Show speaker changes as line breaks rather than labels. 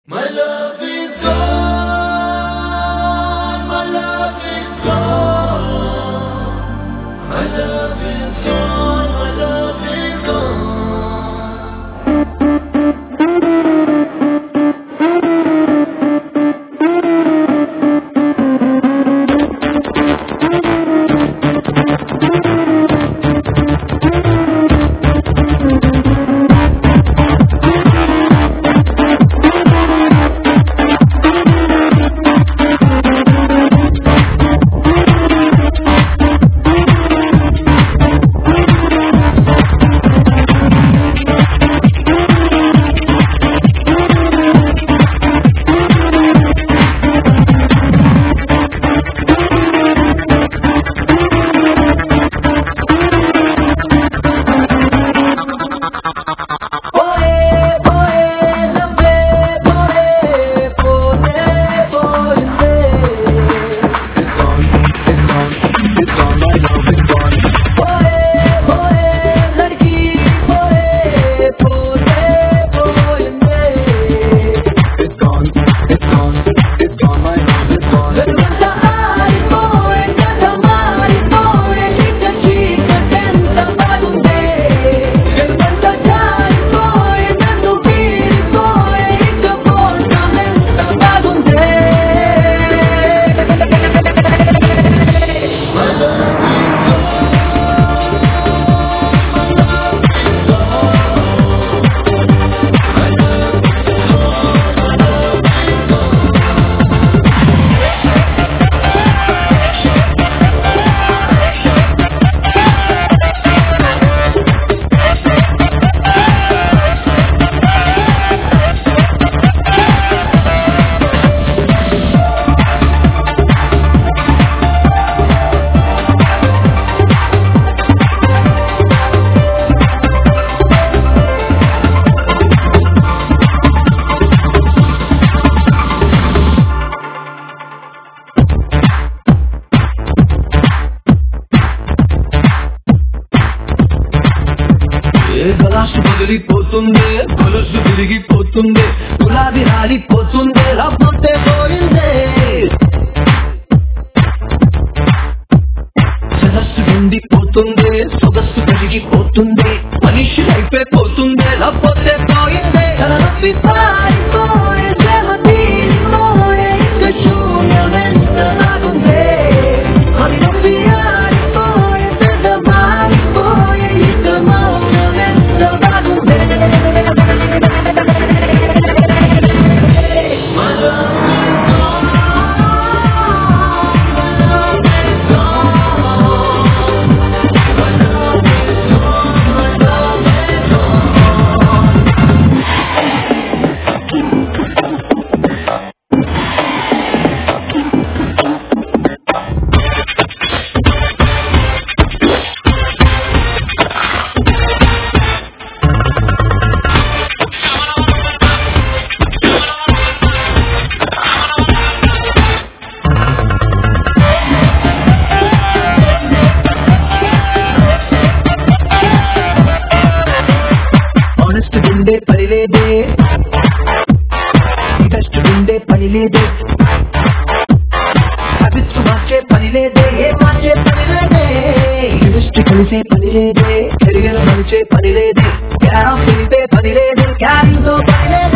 My love is gone, my love is gone. My love is gone, my love is gone.
Boy, boy, love boy, boy, boy,
It's gone, it's gone, it's gone, my love is gone.
boy, boy, लड़की boy, boy, boy,
It's gone, it's gone, it's gone, my love is gone.
Levanta ai boy, canta mari boy, chica chica canta bagunde. Levanta ai boy, dando piri boy, chica porta menta bagunde.
My love is gone. ఏ గలాసు పగిలిపోతుంది గొలుసు తిరిగిపోతుంది గులాబీ రాలిపోతుంది రమ్మంటే పోయిందే సరస్సు నిండిపోతుంది సొగస్సు పెరిగిపోతుంది మనిషి అయిపోతుంది లేకపోతే పోయిందే
Happy party boy, seventeen boy, chica chunamente bagunde. Happy party boy, senta mari boy, chica chunamente bagunde.
My love is gone. My love is gone. My love is gone. My love is gone.
Honest గుండే పని లేదే interest గుండే పని లేదే habits మార్చే పని లేదే ఏ మార్చే పని లేదే కెమిస్ట్రీ కలిసే పని లేదే కెరియర్ మలిచే పని లేదే క్యారం తింటే పని లేదే క్యారింగ్ తో పని లేదే